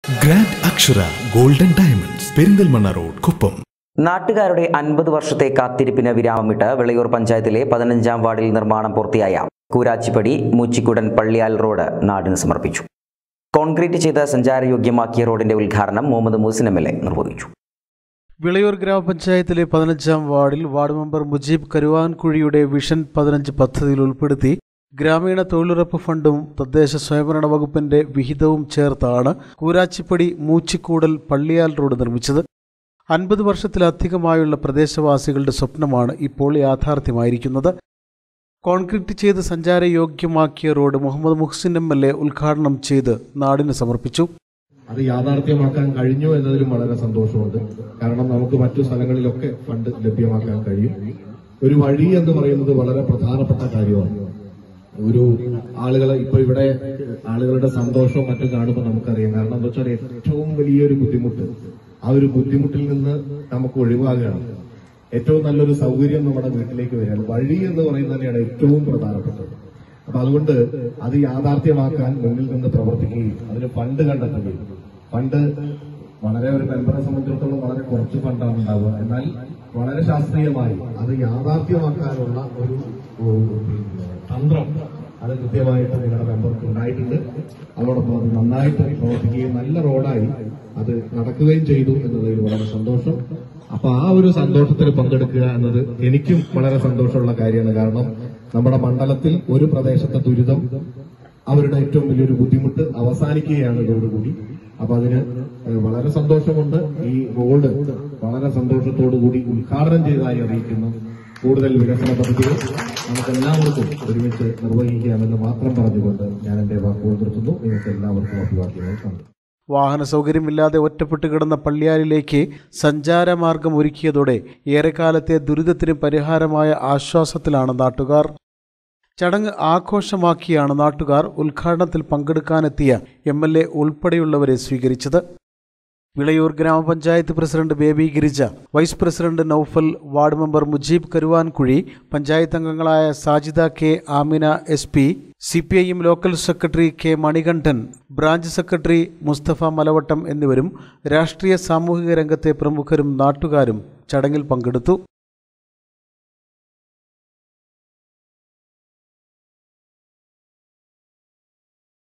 grand Akshara golden diamonds Perinthalmanna road Kuppam നാട്ടുകാരുടെ അൻപത് വർഷത്തെ കാത്തിരിപ്പിന് വിരാമമിട്ട് വിളയൂർ പഞ്ചായത്തിലെ പതിനഞ്ചാം വാർഡിൽ നിർമ്മാണം പൂർത്തിയായ കൂരാച്ചിപ്പടി മൂച്ചിക്കുടൻ പള്ളിയാൽ റോഡ് നാടിന് സമർപ്പിച്ചു കോൺക്രീറ്റ് ചെയ്ത് സഞ്ചാരയോഗ്യമാക്കിയ റോഡിന്റെ ഉദ്ഘാടനം Muhammad Moosin M L A നിർവഹിച്ചു വിളയൂർ ഗ്രാമപഞ്ചായത്തിലെ പതിനഞ്ചാം വാർഡിൽ വാർഡ് മെമ്പർ മുജീബ് കരുവാൻകുഴിയുടെ വിഷൻ പതിനഞ്ച് പദ്ധതിയിൽ ഉൾപ്പെടുത്തി ഗ്രാമീണ തൊഴിലുറപ്പ് ഫണ്ടും തദ്ദേശ സ്വയംഭരണ വകുപ്പിന്റെ വിഹിതവും ചേർത്താണ് കൂരാച്ചിപ്പടി മൂച്ചിക്കൂടൽ പള്ളിയാൽ റോഡ് നിർമ്മിച്ചത് അൻപത് വർഷത്തിലധികമായുള്ള പ്രദേശവാസികളുടെ സ്വപ്നമാണ് ഇപ്പോൾ യാഥാർത്ഥ്യമായിരിക്കുന്നത് കോൺക്രീറ്റ് ചെയ്ത് സഞ്ചാരയോഗ്യമാക്കിയ road Muhammad Muhsin M L A ഉദ്ഘാടനം ചെയ്ത് നാടിന് സമർപ്പിച്ചു അത് യാഥാർത്ഥ്യമാക്കാൻ കഴിഞ്ഞു എന്നതിലും വളരെ സന്തോഷമുണ്ട് കാരണം നമുക്ക് മറ്റു സ്ഥലങ്ങളിലൊക്കെ ഫണ്ട് ലഭ്യമാക്കാൻ കഴിയും ഒരു വഴി എന്ന് പറയുന്നത് വളരെ പ്രധാനപ്പെട്ട കാര്യമാണ് ഒരു ആളുകളെ ഇപ്പൊ ഇവിടെ ആളുകളുടെ സന്തോഷവും മറ്റും കാണുമ്പോൾ നമുക്കറിയാം കാരണം എന്താ വെച്ചാൽ ഏറ്റവും വലിയൊരു ബുദ്ധിമുട്ട് ആ ഒരു ബുദ്ധിമുട്ടിൽ നിന്ന് നമുക്ക് ഒഴിവാകുകയാണ് ഏറ്റവും നല്ലൊരു സൗകര്യം നമ്മുടെ വീട്ടിലേക്ക് വരികയാണ് വഴി എന്ന് പറയുന്നത് തന്നെയാണ് ഏറ്റവും പ്രധാനപ്പെട്ടത് അപ്പൊ അതുകൊണ്ട് അത് യാഥാർത്ഥ്യമാക്കാൻ മുന്നിൽ നിന്ന് പ്രവർത്തിക്കുകയും അതിന് ഫണ്ട് കണ്ടെത്തുകയും ഫണ്ട് വളരെ ഒരു മെമ്പറെ സംബന്ധിച്ചിടത്തോളം വളരെ കുറച്ച് ഫണ്ടാണ് ഉണ്ടാവുക എന്നാൽ വളരെ ശാസ്ത്രീയമായി അത് യാഥാർത്ഥ്യമാക്കാനുള്ള ഒരു ഒരു പിന്നെ തന്ത്രം അത് കൃത്യമായിട്ട് നിങ്ങളുടെ മെമ്പർക്ക് ഉണ്ടായിട്ടുണ്ട് അതോടൊപ്പം അത് നന്നായിട്ട് പ്രവർത്തിക്കുകയും നല്ല റോഡായി അത് നടക്കുകയും ചെയ്തു എന്നതിൽ വളരെ സന്തോഷം അപ്പൊ ആ ഒരു സന്തോഷത്തിൽ പങ്കെടുക്കുക എന്നത് എനിക്കും വളരെ സന്തോഷമുള്ള കാര്യമാണ് കാരണം നമ്മുടെ മണ്ഡലത്തിൽ ഒരു പ്രദേശത്തെ ദുരിതം അവരുടെ ഏറ്റവും വലിയൊരു ബുദ്ധിമുട്ട് അവസാനിക്കുകയാണ് ഇതോടുകൂടി അപ്പൊ അതിന് ഏഹ്, വളരെ സന്തോഷമുണ്ട് ഈ റോഡ് വളരെ സന്തോഷത്തോടു കൂടി ഉദ്ഘാടനം ചെയ്തതായി അറിയിക്കുന്നു കൂടുതൽ വികസന പദ്ധതികൾ നമുക്ക് എല്ലാവർക്കും ഒരുമിച്ച് നിർവഹിക്കാമെന്ന് മാത്രം പറഞ്ഞുകൊണ്ട് ഞാൻ എന്റെ വാക്കുകൾ നിർത്തുന്നു നിങ്ങൾക്ക് എല്ലാവർക്കും അഭിവാദ്യങ്ങൾ കാണുന്നു വാഹന സൗകര്യമില്ലാതെ ഒറ്റപ്പെട്ട് കിടന്ന പള്ളിയാലിലേക്ക് സഞ്ചാരമാർഗം ഒരുക്കിയതോടെ ഏറെക്കാലത്തെ ദുരിതത്തിന് പരിഹാരമായ ആശ്വാസത്തിലാണ് നാട്ടുകാർ ചടങ്ങ് ആഘോഷമാക്കിയാണ് നാട്ടുകാർ ഉദ്ഘാടനത്തിൽ പങ്കെടുക്കാനെത്തിയ എം എൽ എ ഉൾപ്പെടെയുള്ളവരെ സ്വീകരിച്ചത് വിളയൂർ ഗ്രാമപഞ്ചായത്ത് president Baby Girija vice president Noufal ward member Mujeeb Karuvankuzhi panchayat അംഗങ്ങളായ Sajida K Amina S P C P I M local secretary K Manikandan branch secretary Mustafa Malavattam എന്നിവരും രാഷ്ട്രീയ സാമൂഹിക രംഗത്തെ പ്രമുഖരും നാട്ടുകാരും ചടങ്ങിൽ പങ്കെടുത്തു